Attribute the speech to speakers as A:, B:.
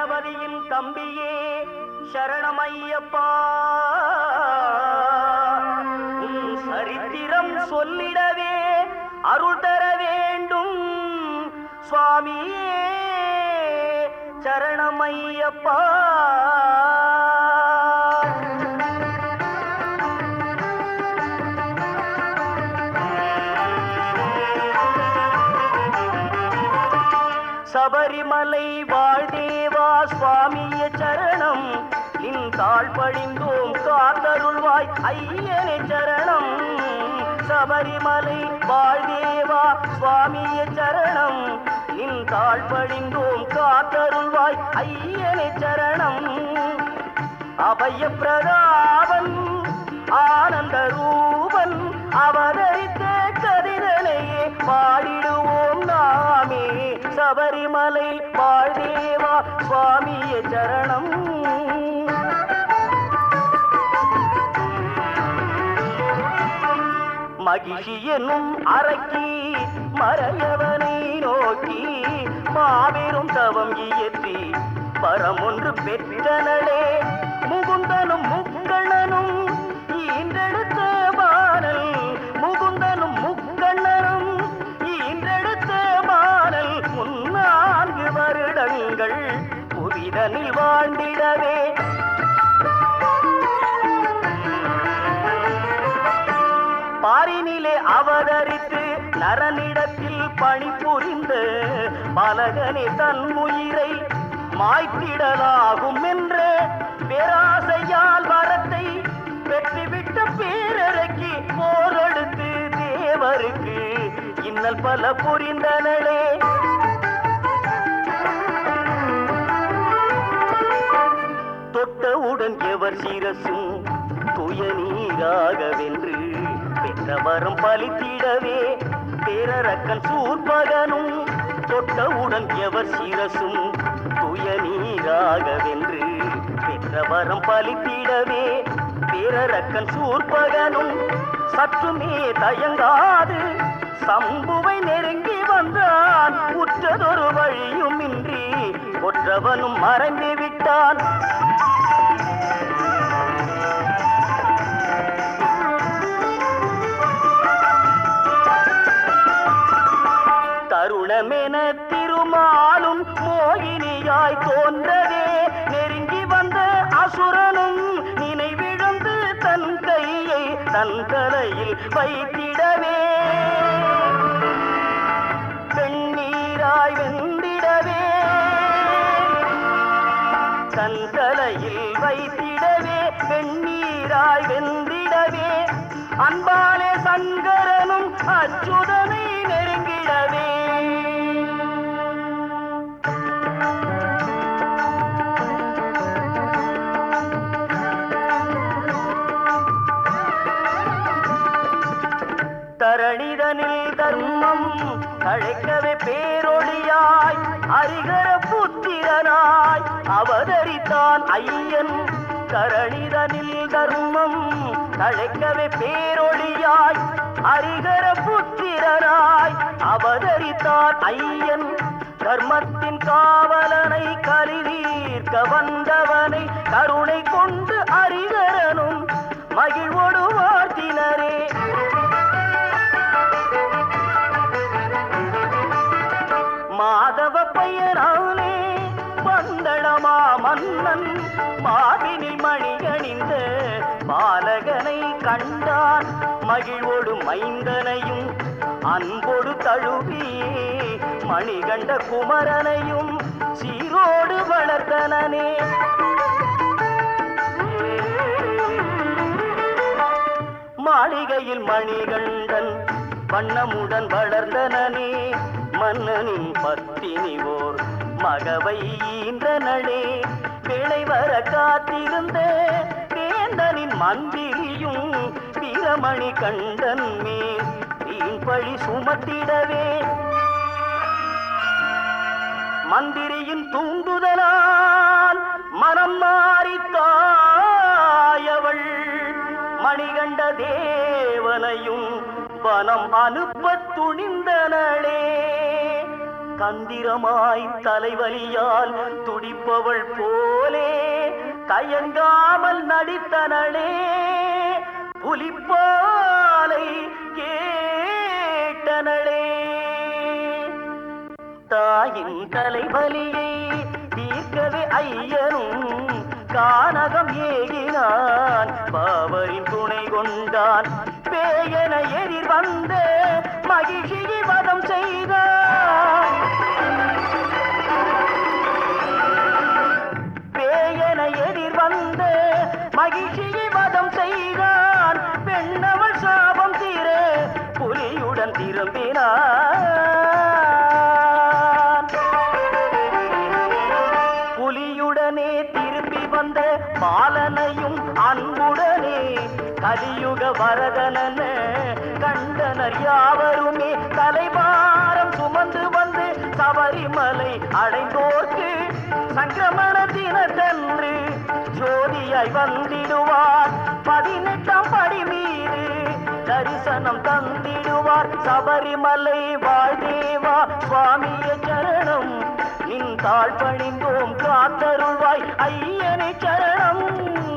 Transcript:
A: கணபதியின் தம்பியே சரணமையப்பா உன் சரித்திரம் சொல்லிடவே அருள் தர வேண்டும் சுவாமியே சரணமையப்பா சபரிமலை வாழ்தேவா சுவாமிய சரணம் நின் தாழ் பழிந்தோம் காத்தருள்வாய் ஐயனே சரணம் சபரிமலை வாழ்தேவா சுவாமிய சரணம் நின் தாழ் பழிந்தோம் காத்தருள்வாய் ஐயனே சரணம் அபய பிரதாபன் ஆனந்த ரூபன் அவதரித்த கதிரனையே பாடிடுவோம் நாமே சபரிமலை வாழ்தேவா சுவாமிய சரணம் மகிழ்ச்சி என்னும் அரக்கி மறையவனை நோக்கி மாபெரும் தவம் இயற்றி பரமொன்று பெற்றனளே முகுந்தனும் முக்கண்ணனும் ஈன்றெடுத்த பாடல் முகுந்தனும் முக்கண்ணனும் ஈன்றெடுத்த பாடல் முன்னான்கு வருடங்கள் புவிதனில் வாழ்ந்திடவே பாரினிலே அவதரித்து நரனிடத்தில் பணிபுரிந்த பாலகனே தன் உயிரை மாய்த்திடலாகும் என்ற பேராசையால் வரத்தை பெற்றுவிட்ட பேரரைக்கு போரெடுத்து தேவருக்கு இன்னல் பல புரிந்தனளே தொட்டவுடன் எவர் சிரசும் துய நீராகவென்று பெற்ற வரம் பலித்திடவே பேரரக்கன் சூர்பகனும் தொட்டவுடன் எவர் சிரசும் துய நீராகவென்று பெற்ற வரம் பலித்திடவே பேரரக்கன் சூர்பகனும் சற்றுமே தயங்காது சம்புவை நெருங்கி வந்தான் உற்றதொரு வழியும் இன்றி ஒற்றவனும் மறைந்து விட்டான் தருணமென திருமாலும் மோகினியாய் தோன்றவே நெருங்கி வந்த அசுரனும் நினைவிழந்து தன் கையை தன் தலையில் வைத்திடவே வெண்ணீராய் வெந்திடவே தன் தலையில் வைத்திடவே வெண்ணீராய் வெந்திடவே அன்பாலே சங்கரனும் அச்சுதனை நெருங்கிடவே தரணிதனில் தர்மம் அழைக்கவே பேரொழியாய் அரிகர புத்திரனாய் அவதரித்தான் ஐயன் தரணிதனில் தர்மம் அழைக்கவே பேரொழியாய் அரிகர புத்திரனாய் அவதரித்தான் ஐயன் தர்மத்தின் காவலனை கலிதீர்க்க வந்தவனை கருணை கொண்டு அரிகரனும் மகிழ்வோடு வாழ்த்தினரே மாதவ பெயராலே பந்தளமா மன்னன் மாவினில் மணிகணிந்த பாலகனை கண்டான் மகிழ்வோடு மைந்தனையும் அன்போடு தழுவியே மணிகண்ட குமரனையும் சீரோடு வளர்த்தனனே மாளிகையில் மணிகண்டன் வண்ணமுடன் வளர்ந்தனனே மன்னனின் பத்தினி ஓர் மகவை ஈன்றனளே வேளை வர காத்திருந்த வேந்தனின் மந்திரியும் வீரமணி கண்டன் மேல் வீண் பழி சுமத்திடவே மந்திரியின் தூண்டுதலால் மனம் மாறி தாயவள் மணிகண்ட தேவனையும் வனம் அனுப்ப துணிந்தனளே தந்திரமாய் தலைவலியால் துடிப்பவள் போலே தயங்காமல் நடித்தனளே புலிப்பாலை கேட்டனளே தாயின் தலைவலியை தீர்க்கவே ஐயனும் கானகம் ஏகினான் பாவரின் துணை கொண்டான் பேயன எதிர் வந்த மகிழ்ச்சியை வதம் செய்தான் பேயன எதிர் வந்த மகிழ்ச்சியை வதம் செய்தான் பெண்ணவள் சாபம் தீர புலியுடன் திரும்பினான் புலியுடனே திரும்பி வந்த பாலனையும் அன்புடனே கலியுக வரதனன கண்டனர் யாவருமே தலைபாரம் சுமந்து வந்து சபரிமலை அடைந்தோர்க்கு சங்கிரமண தினத்தன்று ஜோதியாய் வந்திடுவார் பதினெட்டாம் படி மீது தரிசனம் தந்திடுவார் சபரிமலை வாழ்தேவா சுவாமிய சரணம் நின் தாழ் பணிந்தோம் காத்தருள்வாய் ஐயனை சரணம்